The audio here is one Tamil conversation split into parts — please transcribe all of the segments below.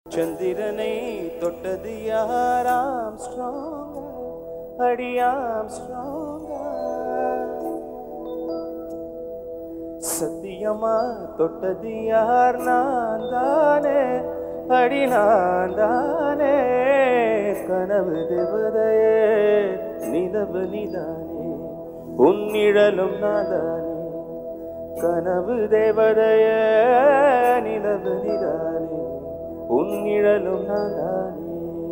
சந்திரனை தொட்டது யாராம் ஸ்ட்ராங் அடியாம் ஸ்ட்ராங் சத்தியமா தொட்டது யார் நான் தானே அடி நான் தானே கனவு தேவதையே நிலவு நிதானே உன்னிழலும் நான் தானே கனவு தேவதையே நிலவு நிதானே உன்னிழலும் நான் தானே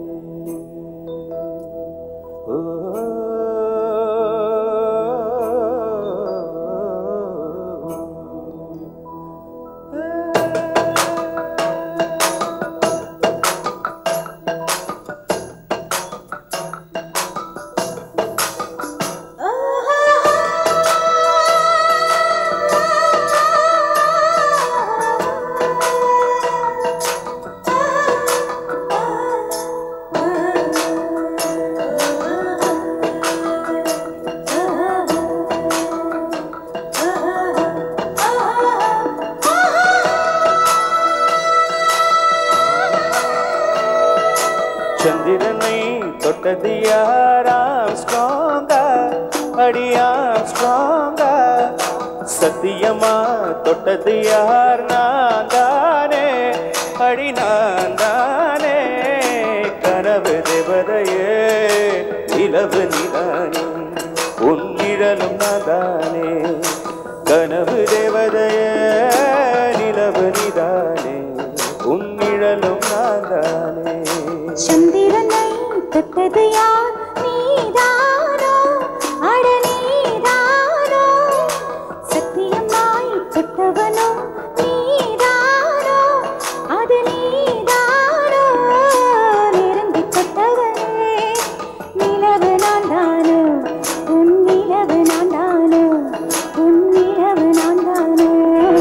சந்திரனை தொட்டது யாராம் ஸ்ட்ராங்கா அடியாம் ஸ்ட்ராங்கா சத்தியமா தொட்டது யார் நான் தானே அடி நான் தானே கனவு தேவதையே நிலவு நிதானே உன் நிழலும் நான் தானே கனவு தேவதையே நிலவு நிதானே உன் நிழலும் நான் தானே சந்திரனை தொட்டது யார் நீதானோ அட நீதானோ சத்தியமாய் தொட்டவனோ நீதானோ அது நீதானோ நெருங்கி தொட்டவனே நிலவு நான் தானோ உன் நிலவு நான் தானோ உன் நிலவு நான் தானோ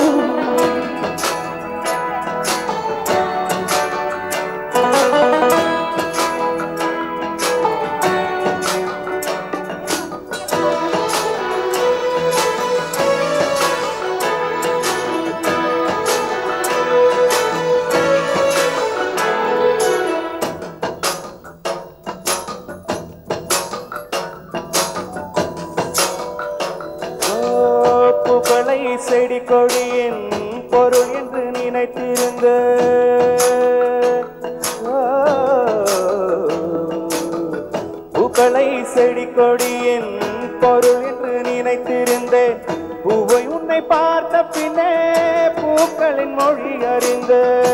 பூக்களை செடி கொடியின் பொருள் என்று நினைத்திருந்த பூக்களை செடி கொடியின் பொருள் என்று நினைத்திருந்தேன் பூவை உன்னை பார்த்த பின்னே பூக்களின் மொழி அறிந்த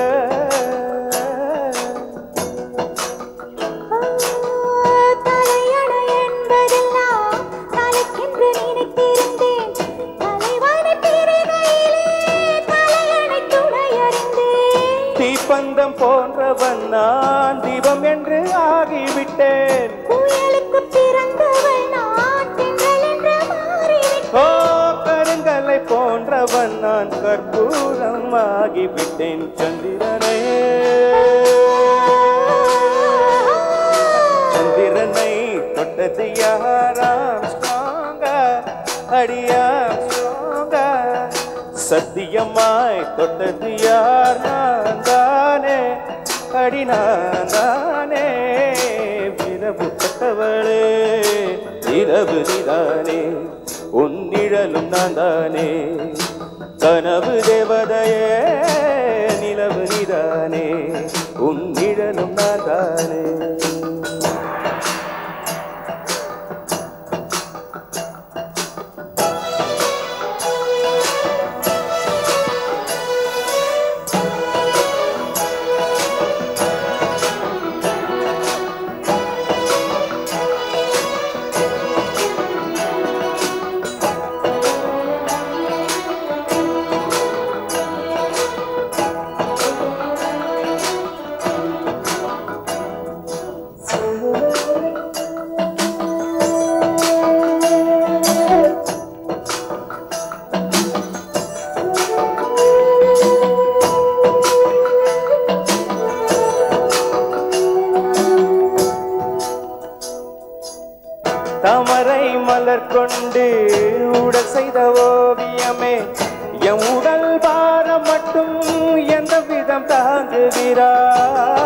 தலையணை என்பதெல்லாம் தலைக்கென்று நினைத்திருந்தேன் தலைவான திரையிலே தலையணை துணையறிந்தேன் தீப்பந்தம் போன்றவன் நான் தீபம் என்று ஆகிவிட்டேன் புயலுக்கு பிறந்தவள் நான் தென்றல் என்று மாறிவிட்டேன் ஓ கருங்கலை போன்றவன் நான் கற்பூரம் ஆகிவிட்டேன் சந்திரனே சந்திரனை தொட்டது யாராம் ஸ்ட்ராங்கா அடியாம் ஸ்ட்ராங்கா சத்தியமாய் தொட்டது யார் நான் தானே அடி நான் தானே விரவு பட்டவளே இரவு நிதானே உன் நிழலும் நான் தானே கனவு தேவதையே நிலவு நிதானே உன் நிழலும் நான் தானே தாமரை மலர் கொண்டு உடல் செய்த ஓவியமே என் உடல் பாரம் மட்டும் எந்த விதம் தாங்குகிறாய்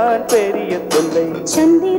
தான் பெரிய தொல்லை சந்திர